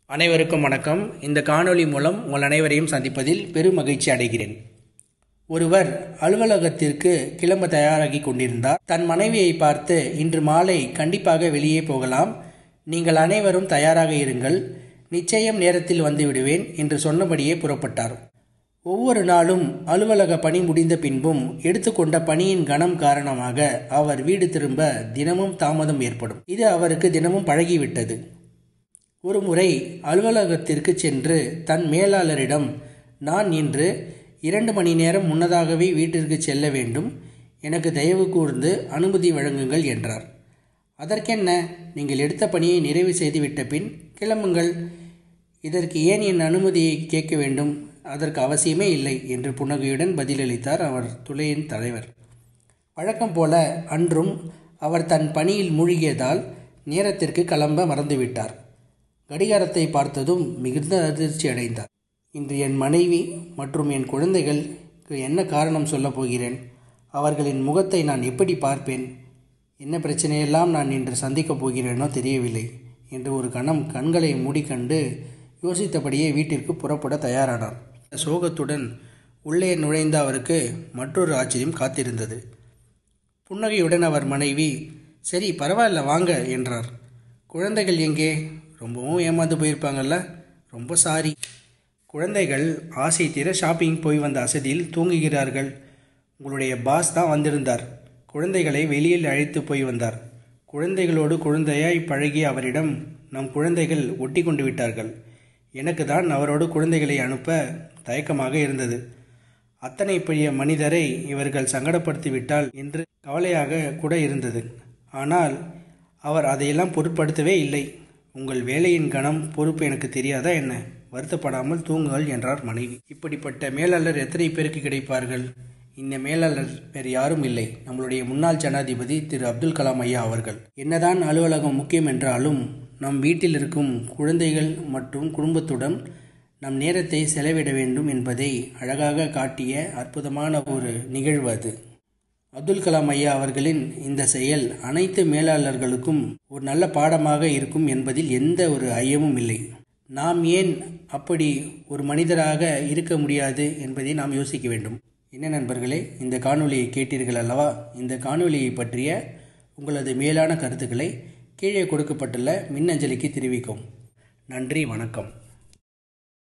அனைவருக்கும் வணக்கம் இந்த காணொளி மூலம் உங்கள் அனைவரையும் சந்திப்பதில் பெரும் மகிழ்ச்சி அடைகிறேன் ஒருவர் அலுவலகத்திற்கு கிளம்ப தயாராகி கொண்டிருந்தார் தன் மனைவியை பார்த்து இன்று மாலை கண்டிப்பாக வெளியே போகலாம் நீங்கள் அனைவரும் தயாராக இருங்கள் நிச்சயம் நேரத்தில் வந்து விடுவேன் என்று சொன்னபடியே புறப்பட்டார் ஒவ்வொரு நாளும் அலுவலக பணி முடிந்த பின்பும் எடுத்துக்கொண்ட பணியின் கனம் காரணமாக அவர் வீடு திரும்ப தினமும் தாமதம் ஏற்படும் இது அவருக்கு தினமும் பழகிவிட்டது ஒரு முறை அலுவலகத்திற்கு சென்று தன் மேலாளரிடம் நான் இன்று இரண்டு மணி நேரம் முன்னதாகவே வீட்டிற்கு செல்ல வேண்டும் எனக்கு தயவு கூர்ந்து அனுமதி வழங்குங்கள் என்றார் அதற்கென்ன நீங்கள் எடுத்த பணியை நிறைவு செய்துவிட்ட பின் கிளம்புங்கள் இதற்கு ஏன் என் அனுமதியை கேட்க வேண்டும் அதற்கு அவசியமே இல்லை என்று புன்னகையுடன் பதிலளித்தார் அவர் துளையின் தலைவர் வழக்கம் போல அன்றும் அவர் தன் பணியில் மூழ்கியதால் நேரத்திற்கு கிளம்ப மறந்துவிட்டார் கடிகாரத்தை பார்த்ததும் மிகுந்த அதிர்ச்சி அடைந்தார் இன்று என் மனைவி மற்றும் என் குழந்தைகளுக்கு என்ன காரணம் சொல்லப் போகிறேன் அவர்களின் முகத்தை நான் எப்படி பார்ப்பேன் என்ன பிரச்சனையெல்லாம் நான் இன்று சந்திக்கப் போகிறேனோ தெரியவில்லை என்று ஒரு கணம் கண்களை மூடிக்கண்டு யோசித்தபடியே வீட்டிற்கு புறப்பட தயாரானார் சோகத்துடன் உள்ளே நுழைந்த அவருக்கு மற்றொரு ஆச்சரியம் காத்திருந்தது புன்னகையுடன் அவர் மனைவி சரி பரவாயில்ல வாங்க என்றார் குழந்தைகள் எங்கே ரொம்பவும் ஏமாந்து போயிருப்பாங்கல்ல ரொம்ப சாரி குழந்தைகள் ஆசை தீர ஷாப்பிங் போய் வந்த அசதியில் தூங்குகிறார்கள் உங்களுடைய பாஸ் தான் வந்திருந்தார் குழந்தைகளை வெளியில் அழைத்து போய் வந்தார் குழந்தைகளோடு குழந்தையாய் பழகிய அவரிடம் நம் குழந்தைகள் ஒட்டி கொண்டு விட்டார்கள் எனக்கு தான் அவரோடு குழந்தைகளை அனுப்ப தயக்கமாக இருந்தது அத்தனை பெரிய மனிதரை இவர்கள் சங்கடப்படுத்தி விட்டால் என்று கவலையாக கூட இருந்தது ஆனால் அவர் அதையெல்லாம் பொருட்படுத்தவே இல்லை உங்கள் வேலையின் கணம் பொறுப்பு எனக்கு தெரியாதா என்ன வருத்தப்படாமல் தூங்குங்கள் என்றார் மனைவி இப்படிப்பட்ட மேலாளர் எத்தனை பேருக்கு கிடைப்பார்கள் இந்த மேலாளர் வேறு யாரும் இல்லை நம்மளுடைய முன்னாள் ஜனாதிபதி திரு அப்துல் கலாம் ஐயா அவர்கள் என்னதான் அலுவலகம் முக்கியம் என்றாலும் நம் வீட்டில் இருக்கும் குழந்தைகள் மற்றும் குடும்பத்துடன் நம் நேரத்தை செலவிட வேண்டும் என்பதை அழகாக காட்டிய அற்புதமான ஒரு நிகழ்வு அது அப்துல் கலாம் ஐயா அவர்களின் இந்த செயல் அனைத்து மேலாளர்களுக்கும் ஒரு நல்ல பாடமாக இருக்கும் என்பதில் எந்த ஒரு ஐயமும் இல்லை நாம் ஏன் அப்படி ஒரு மனிதராக இருக்க முடியாது என்பதை நாம் யோசிக்க வேண்டும் என்ன நண்பர்களே இந்த காணொலியை கேட்டீர்கள் அல்லவா இந்த காணொலியை பற்றிய உங்களது மேலான கருத்துக்களை கீழே கொடுக்கப்பட்டுள்ள மின்னஞ்சலிக்கு தெரிவிக்கும் நன்றி வணக்கம்